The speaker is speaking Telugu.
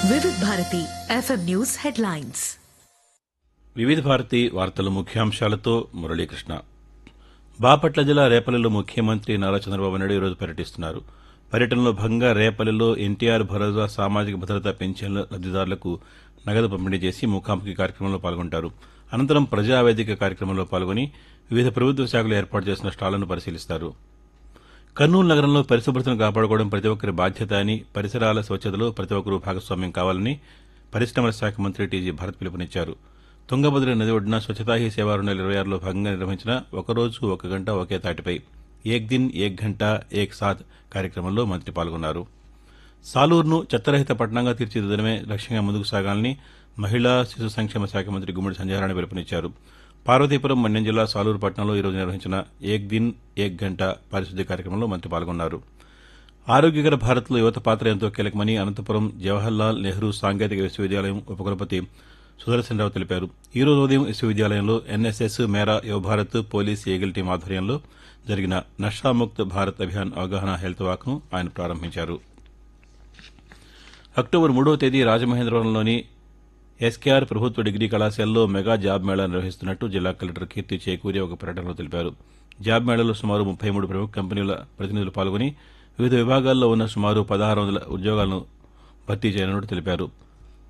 వివిధ భారతి ఎఫ్ఎం న్యూస్ హెడ్లైన్స్ వివిధ భారతి వార్తల ముఖ్యాంశాలతో మురళీకృష్ణ బాపట్ల జిల్లా రేపల్లిలో ముఖ్యమంత్రి నారా చంద్రబాబు నాయుడు ఈరోజు పర్యటిస్తున్నారు పర్యటనలో భాగంగా రేపల్లిలో ఎన్టీఆర్ భరోసా సామాజిక భద్రత పెన్షన్ల లబ్దిదారులకు నగదు పంపిణీ చేసి ముఖాముఖి కార్యక్రమంలో పాల్గొంటారు అనంతరం ప్రజావేదిక కార్యక్రమంలో పాల్గొని వివిధ ప్రభుత్వ శాఖలు ఏర్పాటు చేసిన స్టాళ్లను పరిశీలిస్తారు కర్నూలు నగరంలో పరిశుభ్రతను కాపాడుకోవడం ప్రతి ఒక్కరి బాధ్యత అని పరిసరాల స్వచ్ఛతలో ప్రతి ఒక్కరూ భాగస్వామ్యం కావాలని పరిశ్రమల శాఖ మంత్రి టీజీ భరత్ పిలుపునిచ్చారు తుంగభద్ర నది ఒడ్డున స్వచ్ఛతా హీ సేవా రెండు వేల ఇరవై ఆరులో భాగంగా నిర్వహించిన ఒక రోజు ఒక గంట ఒకే తాటిపై ఏక్ దిన్ ఏక్ గంట ఏక్ సాత్ కార్యక్రమంలో మంత్రి పాల్గొన్నారు సాలూరును చెత్తరహిత పట్టణంగా తీర్చిదిద్దడమే లక్ష్యంగా ముందుకు సాగాలని మహిళా శిశు సంక్షేమ శాఖ మంత్రి గుమ్మడి సంజయరాణి పిలుపునిచ్చారు పార్వతీపురం మన్యం జిల్లా సాలూరు పట్టణంలో ఈరోజు నిర్వహించిన ఏక్ దిన్ ఏక్ గంట పారిశుద్ధ్య కార్యక్రమంలో మంత్రి పాల్గొన్నారు ఆరోగ్యకర భారత్లో యువత పాత్ర ఎంతో కీలకమని అనంతపురం జవహర్లాల్ నెహ్రూ సాంకేతిక విశ్వవిద్యాలయం ఉపకులపతి సుదర్శనరావు తెలిపారు ఈ రోజు ఉదయం విశ్వవిద్యాలయంలో ఎన్ఎస్ఎస్ మేరా యువభారత్ పోలీస్ ఈగిల్ టీం ఆధ్వర్యంలో జరిగిన నషాముక్త్ భారత్ అభియాన్ అవగాహన హెల్త్ వాక్ను ఆయన ప్రారంభించారు అక్టోబర్ మూడవ తేదీ రాజమహేంద్రవరంలోని ఎస్కేఆర్ ప్రభుత్వ డిగ్రీ కళాశాలలో మెగా జాబ్ మేళా నిర్వహిస్తున్నట్టు జిల్లా కలెక్టర్ కీర్తి చేకూరి ఒక ప్రకటనలో తెలిపారు జాబ్ మేళాలో సుమారు ముప్పై మూడు ప్రముఖ కంపెనీల ప్రతినిధులు పాల్గొని వివిధ విభాగాల్లో ఉన్న సుమారు పదహారు వందల ఉద్యోగాలను భర్తీ చేయనున్నట్టు తెలిపారు